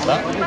ಅಂತ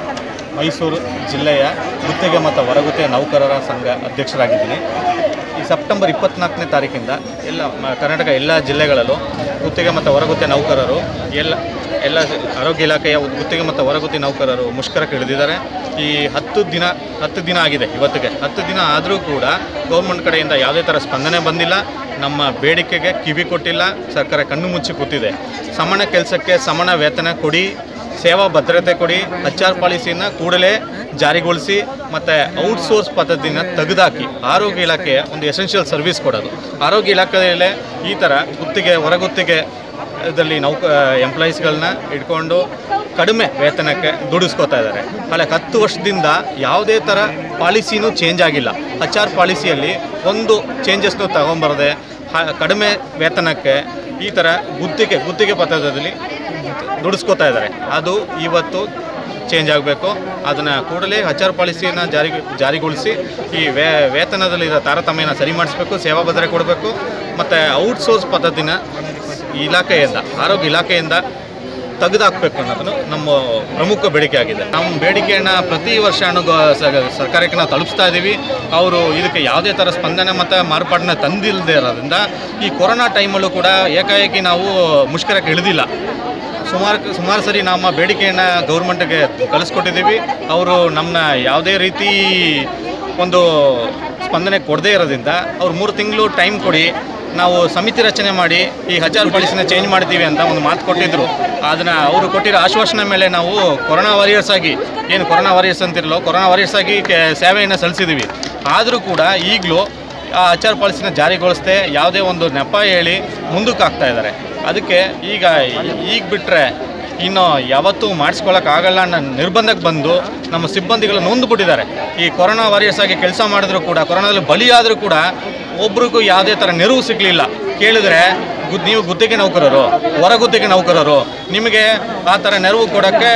ಮೈಸೂರು ಜಿಲ್ಲೆಯ ಗುತ್ತಿಗೆ ಮತ್ತು ಹೊರಗುತ್ತಿಗೆ ನೌಕರರ ಸಂಘ ಅಧ್ಯಕ್ಷರಾಗಿದ್ದೀನಿ ಈ ಸೆಪ್ಟೆಂಬರ್ ಇಪ್ಪತ್ನಾಲ್ಕನೇ ತಾರೀಕಿಂದ ಎಲ್ಲ ಮ- ಕರ್ನಾಟಕ ಎಲ್ಲ ಜಿಲ್ಲೆಗಳಲ್ಲೂ ಗುತ್ತಿಗೆ ಮತ್ತು ಹೊರಗುತ್ತಿಗೆ ನೌಕರರು ಎಲ್ಲ ಎಲ್ಲ ಆರೋಗ್ಯ ಇಲಾಖೆಯ ಗುತ್ತಿಗೆ ಮತ್ತು ಹೊರಗುತ್ತಿಗೆ ನೌಕರರು ಮುಷ್ಕರಕ್ಕೆ ಇಳಿದಿದ್ದಾರೆ ಈ ಹತ್ತು ದಿನ ಹತ್ತು ದಿನ ಆಗಿದೆ ಇವತ್ತಿಗೆ ಹತ್ತು ದಿನ ಆದರೂ ಕೂಡ ಗೌರ್ಮೆಂಟ್ ಕಡೆಯಿಂದ ಯಾವುದೇ ಥರ ಸ್ಪಂದನೆ ಬಂದಿಲ್ಲ ನಮ್ಮ ಬೇಡಿಕೆಗೆ ಕಿವಿ ಕೊಟ್ಟಿಲ್ಲ ಸರ್ಕಾರ ಕಣ್ಣು ಮುಚ್ಚಿ ಕೂತಿದೆ ಸಮಾನ ಕೆಲಸಕ್ಕೆ ಸಮಾನ ವೇತನ ಕೊಡಿ ಸೇವಾ ಭದ್ರತೆ ಕೊಡಿ ಎಚ್ ಆರ್ ಪಾಲಿಸಿನ ಕೂಡಲೇ ಜಾರಿಗೊಳಿಸಿ ಮತ್ತು ಔಟ್ಸೋರ್ಸ್ ಪದ್ಧತಿನ ತೆಗೆದುಹಾಕಿ ಆರೋಗ್ಯ ಇಲಾಖೆಯ ಒಂದು ಎಸೆನ್ಷಿಯಲ್ ಸರ್ವಿಸ್ ಕೊಡೋದು ಆರೋಗ್ಯ ಇಲಾಖೆಯಲ್ಲೇ ಈ ಥರ ಗುತ್ತಿಗೆ ಹೊರಗುತ್ತಿಗೆ ದಲ್ಲಿ ನೌಕ ಎಂಪ್ಲಾಯೀಸ್ಗಳನ್ನ ಇಟ್ಕೊಂಡು ಕಡಿಮೆ ವೇತನಕ್ಕೆ ದುಡಿಸ್ಕೋತಾ ಇದ್ದಾರೆ ಅಲ್ಲ ಹತ್ತು ವರ್ಷದಿಂದ ಯಾವುದೇ ಥರ ಪಾಲಿಸಿನೂ ಚೇಂಜ್ ಆಗಿಲ್ಲ ಎಚ್ ಆರ್ ಪಾಲಿಸಿಯಲ್ಲಿ ಒಂದು ಚೇಂಜಸ್ನು ತಗೊಂಬರದೆ ಹ- ಕಡಿಮೆ ವೇತನಕ್ಕೆ ಈ ಥರ ಗುತ್ತಿಗೆ ಗುತ್ತಿಗೆ ಪದ್ಧತಿಯಲ್ಲಿ ದುಡಿಸ್ಕೋತಾ ಇದ್ದಾರೆ ಅದು ಇವತ್ತು ಚೇಂಜ್ ಆಗಬೇಕು ಅದನ್ನು ಕೂಡಲೇ ಎಚ್ ಆರ್ ಪಾಲಿಸಿಯನ್ನು ಜಾರಿ ಜಾರಿಗೊಳಿಸಿ ಈ ವೇ ವೇತನದಲ್ಲಿರೋ ತಾರತಮ್ಯನ ಸರಿ ಮಾಡಿಸ್ಬೇಕು ಸೇವಾ ಭದ್ರತೆ ಕೊಡಬೇಕು ಮತ್ತು ಔಟ್ಸೋರ್ಸ್ ಪದ್ಧತಿನ ಇಲಾಖೆಯಿಂದ ಆರೋಗ್ಯ ಇಲಾಖೆಯಿಂದ ತೆಗೆದುಹಾಕಬೇಕು ಅನ್ನೋದು ನಮ್ಮ ಪ್ರಮುಖ ಬೇಡಿಕೆ ಆಗಿದೆ ನಮ್ಮ ಬೇಡಿಕೆಯನ್ನು ಪ್ರತಿ ವರ್ಷ ಗೊ- ಸ- ಸರ್ಕಾರಕ್ಕೆ ನಾವು ತಲುಪಿಸ್ತಾ ಇದ್ದೀವಿ ಅವರು ಇದಕ್ಕೆ ಯಾವುದೇ ಥರ ಸ್ಪಂದನೆ ಮತ್ತು ಮಾರ್ಪಾಟನ್ನ ತಂದಿಲ್ಲದೆ ಇರೋದ್ರಿಂದ ಈ ಕೊರೋನಾ ಟೈಮಲ್ಲೂ ಕೂಡ ಏಕಾಏಕಿ ನಾವು ಮುಷ್ಕರಕ್ಕೆ ಇಳಿದಿಲ್ಲ ಸುಮಾರು ಸುಮಾರು ಸರಿ ನಮ್ಮ ಬೇಡಿಕೆಯನ್ನು ಗೌರ್ಮೆಂಟ್ಗೆ ಕಳಿಸ್ಕೊಟ್ಟಿದ್ದೀವಿ ಅವರು ನಮ್ಮನ್ನ ಯಾವುದೇ ರೀತಿ ಒಂದು ಸ್ಪಂದನೆ ಕೊಡದೇ ಇರೋದ್ರಿಂದ ಅವ್ರು ಮೂರು ತಿಂಗಳು ಟೈಮ್ ಕೊಡಿ ನಾವು ಸಮಿತಿ ರಚನೆ ಮಾಡಿ ಈ ಹಜಾರ್ ಪಾಲಿಸಿನ ಚೇಂಜ್ ಮಾಡ್ತೀವಿ ಅಂತ ಒಂದು ಮಾತು ಕೊಟ್ಟಿದ್ದರು ಅದನ್ನು ಅವರು ಕೊಟ್ಟಿರೋ ಆಶ್ವಾಸನೆ ಮೇಲೆ ನಾವು ಕೊರೋನಾ ವಾರಿಯರ್ಸ್ ಆಗಿ ಏನು ಕೊರೋನಾ ವಾರಿಯರ್ಸ್ ಅಂತಿರಲೋ ಕೊರೋನಾ ವಾರಿಯರ್ಸ್ ಆಗಿ ಕೆ ಸೇವೆಯನ್ನು ಸಲ್ಲಿಸಿದ್ದೀವಿ ಆದರೂ ಕೂಡ ಈಗಲೂ ಆ ಆಚಾರ ಪಾಲಿಸಿನ ಜಾರಿಗೊಳಿಸದೆ ಯಾವುದೇ ಒಂದು ನೆಪ ಹೇಳಿ ಮುಂದಕ್ಕೆ ಆಗ್ತಾ ಇದ್ದಾರೆ ಅದಕ್ಕೆ ಈಗ ಈಗ ಬಿಟ್ಟರೆ ಇನ್ನು ಯಾವತ್ತೂ ಮಾಡಿಸ್ಕೊಳ್ಳೋಕ್ಕಾಗಲ್ಲ ಅನ್ನೋ ನಿರ್ಬಂಧಕ್ಕೆ ಬಂದು ನಮ್ಮ ಸಿಬ್ಬಂದಿಗಳು ನೊಂದುಬಿಟ್ಟಿದ್ದಾರೆ ಈ ಕೊರೋನಾ ವಾರಿಯರ್ಸ್ ಆಗಿ ಕೆಲಸ ಮಾಡಿದ್ರು ಕೂಡ ಕೊರೋನಾದಲ್ಲಿ ಬಲಿಯಾದರೂ ಕೂಡ ಒಬ್ರಿಗೂ ಯಾವುದೇ ಥರ ನೆರವು ಸಿಗಲಿಲ್ಲ ಕೇಳಿದ್ರೆ ಗು- ನೀವು ಗುತ್ತಿಗೆ ನೌಕರರು ಹೊರ ಗುತ್ತಿಗೆ ನೌಕರರು ನಿಮಗೆ ಆ ಥರ ನೆರವು ಕೊಡೋಕ್ಕೆ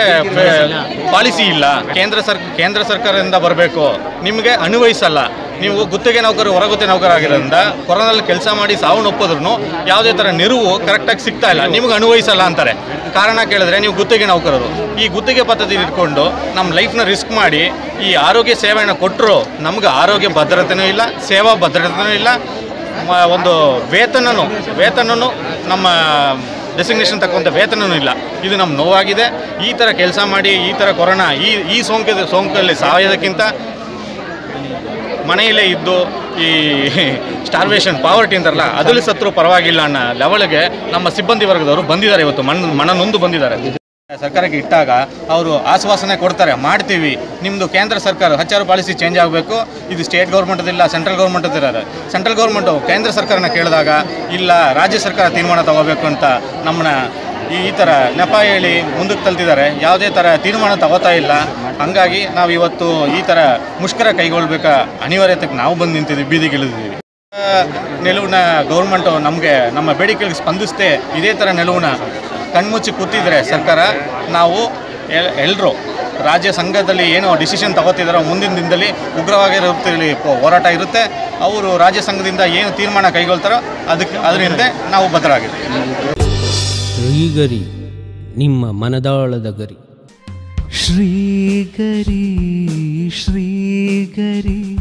ಪಾಲಿಸಿ ಇಲ್ಲ ಕೇಂದ್ರ ಸರ್ ಕೇಂದ್ರ ಸರ್ಕಾರದಿಂದ ಬರಬೇಕು ನಿಮಗೆ ಅನ್ವಯಿಸಲ್ಲ ನೀವು ಗುತ್ತಿಗೆ ನೌಕರು ಹೊರಗುತ್ತಿಗೆ ನೌಕರ ಆಗಿರೋದ್ರಿಂದ ಕೊರೋನಾದಲ್ಲಿ ಕೆಲಸ ಮಾಡಿ ಸಾವನ್ನಪ್ಪಿದ್ರು ಯಾವುದೇ ಥರ ನೆರವು ಕರೆಕ್ಟಾಗಿ ಸಿಗ್ತಾ ಇಲ್ಲ ನಿಮ್ಗೆ ಅನ್ವಯಿಸಲ್ಲ ಅಂತಾರೆ ಕಾರಣ ಕೇಳಿದ್ರೆ ನೀವು ಗುತ್ತಿಗೆ ನೌಕರರು ಈ ಗುತ್ತಿಗೆ ಪದ್ಧತಿ ಇಟ್ಕೊಂಡು ನಮ್ಮ ಲೈಫ್ನ ರಿಸ್ಕ್ ಮಾಡಿ ಈ ಆರೋಗ್ಯ ಸೇವೆಯನ್ನು ಕೊಟ್ಟರು ನಮ್ಗೆ ಆರೋಗ್ಯ ಭದ್ರತೆನೂ ಇಲ್ಲ ಸೇವಾ ಭದ್ರತೆನೂ ಇಲ್ಲ ಮ- ಒಂದು ವೇತನನೂ ವೇತನನೂ ನಮ್ಮ ಡೆಸಿಗ್ನೇಷನ್ ತಕ್ಕಂಥ ವೇತನನೂ ಇಲ್ಲ ಇದು ನಮ್ಮ ನೋವಾಗಿದೆ ಈ ಥರ ಕೆಲಸ ಮಾಡಿ ಈ ಥರ ಕೊರೋನಾ ಈ ಈ ಸೋಂಕಿದ ಸೋಂಕಲ್ಲಿ ಸಾಯೋದಕ್ಕಿಂತ ಮನೆಯಲ್ಲೇ ಇದ್ದು ಈ ಸ್ಟಾರ್ವೇಷನ್ ಪಾವರ್ಟಿ ಅಂತಾರಲ್ಲ ಅದಲ್ಲಿ ಸತ್ರು ಪರವಾಗಿಲ್ಲ ಅನ್ನೋ ಲೆವೆಲ್ಗೆ ನಮ್ಮ ಸಿಬ್ಬಂದಿ ವರ್ಗದವರು ಬಂದಿದ್ದಾರೆ ಇವತ್ತು ಮಣ್ಣು ಮನನೊಂದು ಬಂದಿದ್ದಾರೆ ಸರ್ಕಾರಕ್ಕೆ ಇಟ್ಟಾಗ ಅವರು ಆಶ್ವಾಸನೆ ಕೊಡ್ತಾರೆ ಮಾಡ್ತೀವಿ ನಿಮ್ಮದು ಕೇಂದ್ರ ಸರ್ಕಾರ ಹಚ್ಚಾರು ಪಾಲಿಸಿ ಚೇಂಜ್ ಆಗಬೇಕು ಇದು ಸ್ಟೇಟ್ ಗೌರ್ಮೆಂಟದಿಲ್ಲ ಸೆಂಟ್ರಲ್ ಗೌರ್ಮೆಂಟ್ ಇರೋದು ಸೆಂಟ್ರಲ್ ಗೌರ್ಮೆಂಟು ಕೇಂದ್ರ ಸರ್ಕಾರನ ಕೇಳಿದಾಗ ಇಲ್ಲ ರಾಜ್ಯ ಸರ್ಕಾರ ತೀರ್ಮಾನ ತಗೋಬೇಕು ಅಂತ ನಮ್ಮನ್ನ ಈ ಈ ಥರ ನೆಪ ಹೇಳಿ ಮುಂದಕ್ಕೆ ತಲ್ತಿದ್ದಾರೆ ಯಾವುದೇ ಥರ ತೀರ್ಮಾನ ತಗೋತಾ ಇಲ್ಲ ಹಂಗಾಗಿ ನಾವು ಇವತ್ತು ಈ ಥರ ಮುಷ್ಕರ ಕೈಗೊಳ್ಬೇಕಾ ಅನಿವಾರ್ಯತೆಗೆ ನಾವು ಬಂದು ನಿಂತಿದ್ದೀವಿ ಬೀದಿಗೆ ಇಳಿದಿದ್ದೀವಿ ಆ, ನಿಲುವನ್ನ ಗೌರ್ಮೆಂಟು ನಮಗೆ ನಮ್ಮ ಬೇಡಿಕೆಗಳಿಗೆ ಸ್ಪಂದಿಸದೆ ಇದೇ ಥರ ನಿಲುವನ್ನ ಕಣ್ಮುಚ್ಚಿ ಕೂತಿದ್ರೆ ಸರ್ಕಾರ ನಾವು ಎಲ್ಲರೂ ರಾಜ್ಯ ಸಂಘದಲ್ಲಿ ಏನು ಡಿಸಿಷನ್ ತಗೋತಿದ್ದಾರೋ ಮುಂದಿನ ದಿನದಲ್ಲಿ ಉಗ್ರವಾಗಿರುತ್ತಲ್ಲಿ ಹೋರಾಟ ಇರುತ್ತೆ ಅವರು ರಾಜ್ಯ ಸಂಘದಿಂದ ಏನು ತೀರ್ಮಾನ ಕೈಗೊಳ್ತಾರೋ ಅದಕ್ಕೆ ಅದರಿಂದ ನಾವು ಬದ್ಧರಾಗಿದ್ದೀವಿ ಶ್ರೀಗರಿ ನಿಮ್ಮ ಮನದಾಳದ ಗರಿ ಶ್ರೀಗರಿ ಶ್ರೀಗರಿ